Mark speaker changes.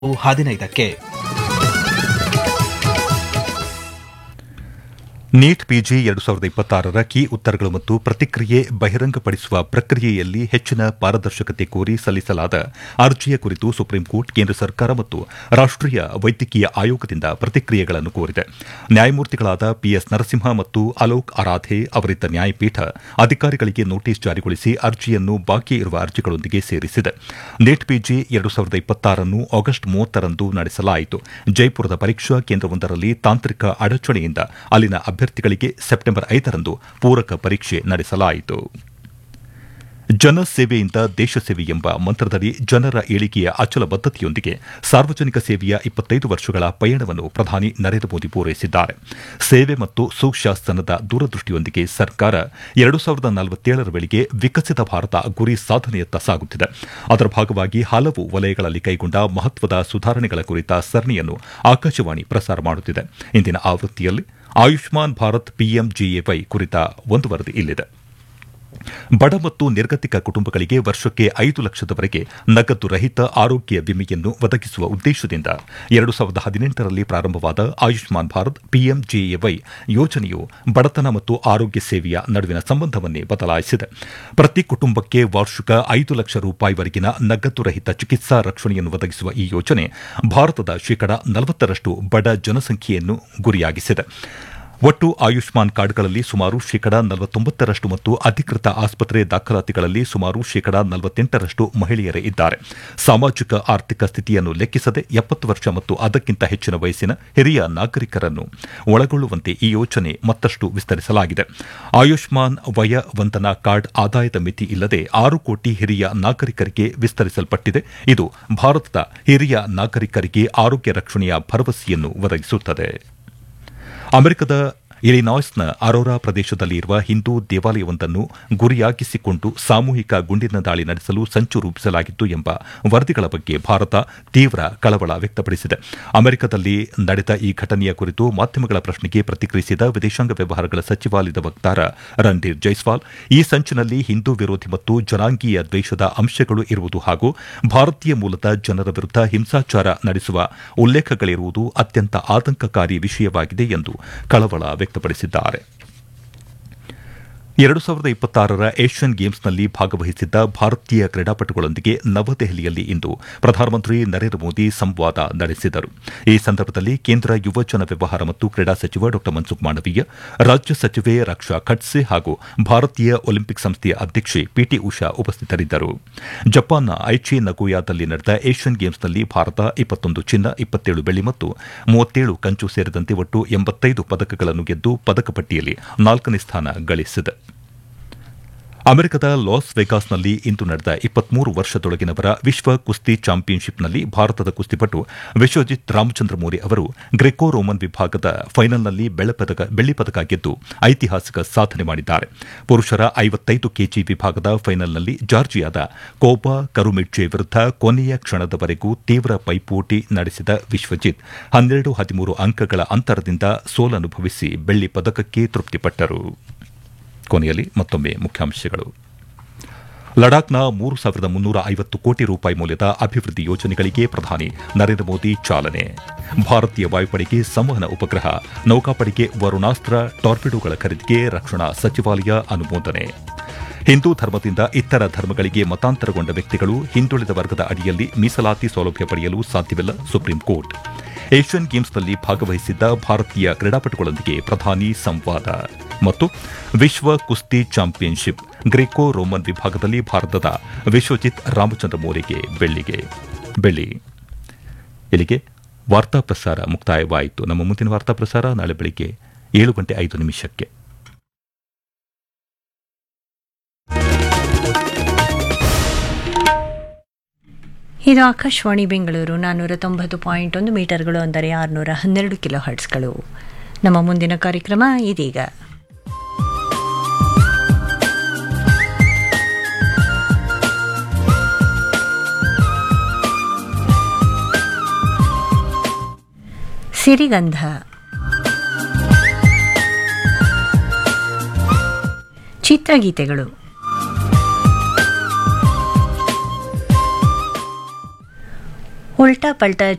Speaker 1: ಹದಿನೈದಕ್ಕೆ
Speaker 2: neat PG ಎರಡು ಸಾವಿರದ ಇಪ್ಪತ್ತಾರರ ಕೀ ಉತ್ತರಗಳು ಮತ್ತು ಪ್ರತಿಕ್ರಿಯೆ ಬಹಿರಂಗಪಡಿಸುವ ಪ್ರಕ್ರಿಯೆಯಲ್ಲಿ ಹೆಚ್ಚಿನ ಪಾರದರ್ಶಕತೆ ಕೋರಿ ಸಲ್ಲಿಸಲಾದ ಅರ್ಜಿಯ ಕುರಿತು ಸುಪ್ರೀಂಕೋರ್ಟ್ ಕೇಂದ್ರ ಸರ್ಕಾರ ಮತ್ತು ರಾಷ್ಟೀಯ ವೈದ್ಯಕೀಯ ಆಯೋಗದಿಂದ ಪ್ರತಿಕ್ರಿಯೆಗಳನ್ನು ಕೋರಿದೆ ನ್ಯಾಯಮೂರ್ತಿಗಳಾದ ಪಿಎಸ್ ನರಸಿಂಹ ಮತ್ತು ಅಲೋಕ್ ಅರಾಧೆ ಅವರಿದ್ದ ನ್ಯಾಯಪೀಠ ಅಧಿಕಾರಿಗಳಿಗೆ ನೋಟಿಸ್ ಜಾರಿಗೊಳಿಸಿ ಅರ್ಜಿಯನ್ನು ಬಾಕಿ ಇರುವ ಅರ್ಜಿಗಳೊಂದಿಗೆ ಸೇರಿಸಿದೆ ನೀಟ್ ಪಿಜಿ ಎರಡು ಸಾವಿರದ ಇಪ್ಪತ್ತಾರನ್ನು ಆಗಸ್ಟ್ ಮೂವತ್ತರಂದು ನಡೆಸಲಾಯಿತು ಜೈಪುರದ ಪರೀಕ್ಷಾ ಕೇಂದ್ರವೊಂದರಲ್ಲಿ ತಾಂತ್ರಿಕ ಅಡಚಣೆಯಿಂದ ಅಲ್ಲಿನ ಅಭ್ಯರ್ಥಿಗಳಿಗೆ ಸೆಪ್ಟೆಂಬರ್ ಐದರಂದು ಪೂರಕ ಪರೀಕ್ಷೆ ನಡೆಸಲಾಯಿತು ಜನಸೇವೆಯಿಂದ ದೇಶ ಸೇವೆ ಎಂಬ ಮಂತ್ರದಡಿ ಜನರ ಏಳಿಗೆಯ ಅಚಲ ಬದ್ಧತೆಯೊಂದಿಗೆ ಸಾರ್ವಜನಿಕ ಸೇವೆಯ ಇಪ್ಪತ್ತೈದು ವರ್ಷಗಳ ಪಯಣವನ್ನು ಪ್ರಧಾನಿ ನರೇಂದ್ರ ಮೋದಿ ಪೂರೈಸಿದ್ದಾರೆ ಸೇವೆ ಮತ್ತು ಸುಶಾಸನದ ದೂರದೃಷ್ಟಿಯೊಂದಿಗೆ ಸರ್ಕಾರ ಎರಡು ಸಾವಿರದ ನಲವತ್ತೇಳರ ವೇಳೆಗೆ ವಿಕಸಿತ ಭಾರತ ಗುರಿ ಸಾಧನೆಯತ್ತ ಸಾಗುತ್ತಿದೆ ಅದರ ಭಾಗವಾಗಿ ಹಲವು ವಲಯಗಳಲ್ಲಿ ಕೈಗೊಂಡ ಮಹತ್ವದ ಸುಧಾರಣೆಗಳ ಕುರಿತ ಸರಣಿಯನ್ನು ಆಕಾಶವಾಣಿ ಪ್ರಸಾರ ಮಾಡುತ್ತಿದೆ ಇಂದಿನ ಆವೃತ್ತಿಯಲ್ಲಿ ಆಯುಷ್ಮಾನ್ ಭಾರತ್ ಪಿಎಂಜಿಎವೈ ಕುರಿತ ಒಂದು ವರದಿ ಇಲ್ಲಿದೆ ಬಡ ಮತ್ತು ನಿರ್ಗತಿಕ ಕುಟುಂಬಗಳಿಗೆ ವರ್ಷಕ್ಕೆ ಐದು ಲಕ್ಷದವರೆಗೆ ನಗದು ರಹಿತ ಆರೋಗ್ಯ ವಿಮೆಯನ್ನು ಒದಗಿಸುವ ಉದ್ದೇಶದಿಂದ ಎರಡು ಸಾವಿರದ ಹದಿನೆಂಟರಲ್ಲಿ ಪ್ರಾರಂಭವಾದ ಆಯುಷ್ಮಾನ್ ಭಾರತ್ ಪಿಎಂಜೆಎವೈ ಯೋಜನೆಯು ಬಡತನ ಮತ್ತು ಆರೋಗ್ಯ ಸೇವೆಯ ನಡುವಿನ ಸಂಬಂಧವನ್ನೇ ಬದಲಾಯಿಸಿದೆ ಪ್ರತಿ ಕುಟುಂಬಕ್ಕೆ ವಾರ್ಷಿಕ ಐದು ಲಕ್ಷ ರೂಪಾಯಿವರೆಗಿನ ನಗದು ರಹಿತ ಚಿಕಿತ್ಸಾ ರಕ್ಷಣೆಯನ್ನು ಒದಗಿಸುವ ಈ ಯೋಜನೆ ಭಾರತದ ಶೇಕಡ ನಲವತ್ತರಷ್ಟು ಬಡ ಜನಸಂಖ್ಯೆಯನ್ನು ಗುರಿಯಾಗಿಸಿದೆ ಒಟ್ಟು ಆಯುಷ್ಮಾನ್ ಕಾರ್ಡ್ಗಳಲ್ಲಿ ಸುಮಾರು ಶೇಕಡ ನಲವತ್ತೊಂಬತ್ತರಷ್ಟು ಮತ್ತು ಅಧಿಕೃತ ಆಸ್ಪತ್ರೆ ದಾಖಲಾತಿಗಳಲ್ಲಿ ಸುಮಾರು ಶೇಕಡ ನಲವತ್ತೆಂಟರಷ್ಟು ಮಹಿಳೆಯರೇ ಇದ್ದಾರೆ ಸಾಮಾಜಿಕ ಆರ್ಥಿಕ ಸ್ಥಿತಿಯನ್ನು ಲೆಕ್ಕಿಸದೆ ಎಪ್ಪತ್ತು ವರ್ಷ ಮತ್ತು ಅದಕ್ಕಿಂತ ಹೆಚ್ಚಿನ ವಯಸ್ಸಿನ ಹಿರಿಯ ನಾಗರಿಕರನ್ನು ಒಳಗೊಳ್ಳುವಂತೆ ಈ ಯೋಜನೆ ಮತ್ತಷ್ಟು ವಿಸ್ತರಿಸಲಾಗಿದೆ ಆಯುಷ್ಮಾನ್ ವಯ ವಂದನಾ ಕಾರ್ಡ್ ಆದಾಯದ ಮಿತಿ ಇಲ್ಲದೆ ಆರು ಕೋಟಿ ಹಿರಿಯ ನಾಗರಿಕರಿಗೆ ವಿಸ್ತರಿಸಲ್ಪಟ್ಟಿದೆ ಇದು ಭಾರತದ ಹಿರಿಯ ನಾಗರಿಕರಿಗೆ ಆರೋಗ್ಯ ರಕ್ಷಣೆಯ ಭರವಸೆಯನ್ನು ಒದಗಿಸುತ್ತದೆ ಅಮೆರಿಕದ ಇಲಿನಾಯ್ಸ್ನ ಅರೋರಾ ಪ್ರದೇಶದಲ್ಲಿ ಇರುವ ಹಿಂದೂ ದೇವಾಲಯವೊಂದನ್ನು ಗುರಿಯಾಗಿಸಿಕೊಂಡು ಸಾಮೂಹಿಕ ಗುಂಡಿನ ದಾಳಿ ನಡೆಸಲು ಸಂಚು ರೂಪಿಸಲಾಗಿತ್ತು ಎಂಬ ವರದಿಗಳ ಬಗ್ಗೆ ಭಾರತ ತೀವ್ರ ಕಳವಳ ವ್ಯಕ್ತಪಡಿಸಿದೆ ಅಮೆರಿಕದಲ್ಲಿ ನಡೆದ ಈ ಘಟನೆಯ ಕುರಿತು ಮಾಧ್ಯಮಗಳ ಪ್ರಶ್ನೆಗೆ ಪ್ರತಿಕ್ರಿಯಿಸಿದ ವಿದೇಶಾಂಗ ವ್ಯವಹಾರಗಳ ಸಚಿವಾಲಯದ ವಕ್ತಾರ ರಣಧೀರ್ ಜೈಸ್ವಾಲ್ ಈ ಸಂಚಿನಲ್ಲಿ ಹಿಂದೂ ವಿರೋಧಿ ಮತ್ತು ಜನಾಂಗೀಯ ದ್ವೇಷದ ಅಂಶಗಳು ಇರುವುದು ಹಾಗೂ ಭಾರತೀಯ ಮೂಲದ ಜನರ ವಿರುದ್ಧ ಹಿಂಸಾಚಾರ ನಡೆಸುವ ಉಲ್ಲೇಖಗಳಿರುವುದು ಅತ್ಯಂತ ಆತಂಕಕಾರಿ ವಿಷಯವಾಗಿದೆ ಎಂದು ಕಳವಳ ವ್ಯಕ್ತಪಡಿಸಿದ್ದಾರೆ ಎರಡು ಸಾವಿರದ ಇಪ್ಪತ್ತಾರರ ಏಷ್ಯನ್ ಗೇಮ್ಸ್ನಲ್ಲಿ ಭಾಗವಹಿಸಿದ್ದ ಭಾರತೀಯ ಕ್ರೀಡಾಪಟುಗಳೊಂದಿಗೆ ನವದೆಹಲಿಯಲ್ಲಿ ಇಂದು ಪ್ರಧಾನಮಂತ್ರಿ ನರೇಂದ್ರ ಮೋದಿ ಸಂವಾದ ನಡೆಸಿದರು ಈ ಸಂದರ್ಭದಲ್ಲಿ ಕೇಂದ್ರ ಯುವಜನ ವ್ಯವಹಾರ ಮತ್ತು ಕ್ರೀಡಾ ಸಚಿವ ಡಾ ಮನ್ಸುಖ್ ಮಾಂಡವೀಯ ರಾಜ್ಯ ಸಚಿವೆ ರಕ್ಷಾ ಖಡ್ಸೆ ಹಾಗೂ ಭಾರತೀಯ ಒಲಿಂಪಿಕ್ ಸಂಸ್ಥೆಯ ಅಧ್ಯಕ್ಷೆ ಪಿಟಿ ಉಷಾ ಉಪಸ್ಥಿತರಿದ್ದರು ಜಪಾನ್ನ ಐಚಿ ನಗೋಯಾದಲ್ಲಿ ನಡೆದ ಏಷ್ಯನ್ ಗೇಮ್ಸ್ನಲ್ಲಿ ಭಾರತ ಇಪ್ಪತ್ತೊಂದು ಚಿನ್ನ ಇಪ್ಪತ್ತೇಳು ಬೆಳ್ಳಿ ಮತ್ತು ಮೂವತ್ತೇಳು ಕಂಚು ಸೇರಿದಂತೆ ಒಟ್ಟು ಎಂಬತ್ತೈದು ಪದಕಗಳನ್ನು ಗೆದ್ದು ಪದಕ ಪಟ್ಟಿಯಲ್ಲಿ ನಾಲ್ಕನೇ ಸ್ಥಾನ ಗಳಿಸಿದೆ ಅಮೆರಿಕದ ಲಾಸ್ ವೆಗಾಸ್ನಲ್ಲಿ ಇಂದು ನಡೆದ ಇಪ್ಪತ್ಮೂರು ವರ್ಷದೊಳಗಿನವರ ವಿಶ್ವ ಕುಸ್ತಿ ಚಾಂಪಿಯನ್ಶಿಪ್ನಲ್ಲಿ ಭಾರತದ ಕುಸ್ತಿಪಟು ವಿಶ್ವಜಿತ್ ರಾಮಚಂದ್ರ ಮೋರಿ ಅವರು ಗ್ರೆಕೋ ರೋಮನ್ ವಿಭಾಗದ ಫೈನಲ್ನಲ್ಲಿ ಬೆಳ್ಳಿ ಪದಕ ಗೆದ್ದು ಐತಿಹಾಸಿಕ ಸಾಧನೆ ಮಾಡಿದ್ದಾರೆ ಪುರುಷರ ಐವತ್ತೈದು ಕೆಜಿ ವಿಭಾಗದ ಫೈನಲ್ನಲ್ಲಿ ಜಾರ್ಜಿಯಾದ ಕೋಬಾ ಕರುಮಿಡ್ಜೆ ವಿರುದ್ಧ ಕೊನೆಯ ಕ್ಷಣದವರೆಗೂ ತೀವ್ರ ಪೈಪೋಟಿ ನಡೆಸಿದ ವಿಶ್ವಜಿತ್ ಹನ್ನೆರಡು ಹದಿಮೂರು ಅಂಕಗಳ ಅಂತರದಿಂದ ಸೋಲನುಭವಿಸಿ ಬೆಳ್ಳಿ ಪದಕಕ್ಕೆ ತೃಪ್ತಿಪಟ್ಟರು ಕೊನೆಯಲ್ಲಿ ಮತ್ತೊಮ್ಮೆ ಮುಖ್ಯಾಂಶಗಳು ಲಡಾಖ್ನ ಮೂರು ಸಾವಿರದ ಮುನ್ನೂರ ಐವತ್ತು ಕೋಟಿ ರೂಪಾಯಿ ಮೌಲ್ಯದ ಅಭಿವೃದ್ಧಿ ಯೋಜನೆಗಳಿಗೆ ಪ್ರಧಾನಿ ನರೇಂದ್ರ ಮೋದಿ ಚಾಲನೆ ಭಾರತೀಯ ವಾಯುಪಡೆಗೆ ಸಂವಹನ ಉಪಗ್ರಹ ನೌಕಾಪಡೆಗೆ ವರುಣಾಸ್ತ್ರ ಟಾರ್ಪಿಡೋಗಳ ಖರೀದಿಗೆ ರಕ್ಷಣಾ ಸಚಿವಾಲಯ ಅನುಮೋದನೆ ಹಿಂದೂ ಧರ್ಮದಿಂದ ಇತರ ಧರ್ಮಗಳಿಗೆ ಮತಾಂತರಗೊಂಡ ವ್ಯಕ್ತಿಗಳು ಹಿಂದುಳಿದ ವರ್ಗದ ಅಡಿಯಲ್ಲಿ ಮೀಸಲಾತಿ ಸೌಲಭ್ಯ ಪಡೆಯಲು ಸಾಧ್ಯವಿಲ್ಲ ಸುಪ್ರೀಂ ಕೋರ್ಟ್ ಏಷ್ಯನ್ ಗೇಮ್ಸ್ನಲ್ಲಿ ಭಾಗವಹಿಸಿದ್ದ ಭಾರತೀಯ ಕ್ರೀಡಾಪಟುಗಳೊಂದಿಗೆ ಪ್ರಧಾನಿ ಸಂವಾದ ಮತ್ತು ವಿಶ್ವ ಕುಸ್ತಿ ಚಾಂಪಿಯನ್ಶಿಪ್ ಗ್ರೇಕೋ ರೋಮನ್ ವಿಭಾಗದಲ್ಲಿ ಭಾರತದ ವಿಶ್ವಜಿತ್ ರಾಮಚಂದ್ರ ಮೋರಿಗೆ ಬೆಳ್ಳಿಗೆ ಬೆಳ್ಳಿ ಇಲ್ಲಿಗೆ ವಾರ್ತಾ ಪ್ರಸಾರ ಮುಕ್ತಾಯವಾಯಿತು ನಮ್ಮ ಮುಂದಿನ ವಾರ್ತಾ ಪ್ರಸಾರ ನಾಳೆ ಬೆಳಿಗ್ಗೆ ಏಳು ಗಂಟೆ ಐದು ನಿಮಿಷಕ್ಕೆ
Speaker 3: ಇದು ಆಕಾಶವಾಣಿ ಬೆಂಗಳೂರು ನಾನ್ನೂರ ತೊಂಬತ್ತು ಪಾಯಿಂಟ್ ಒಂದು ಮೀಟರ್ಗಳು ಅಂದರೆ ಆರುನೂರ ಹನ್ನೆರಡು ಕಿಲೋ ಹರ್ಟ್ಸ್ಗಳು ನಮ್ಮ ಮುಂದಿನ ಕಾರ್ಯಕ್ರಮ ಇದೀಗ ಸಿರಿಗಂಧ ಚಿತ್ರಗೀತೆಗಳು ಉಲ್ಟಾ ಪಲ್ಟಾ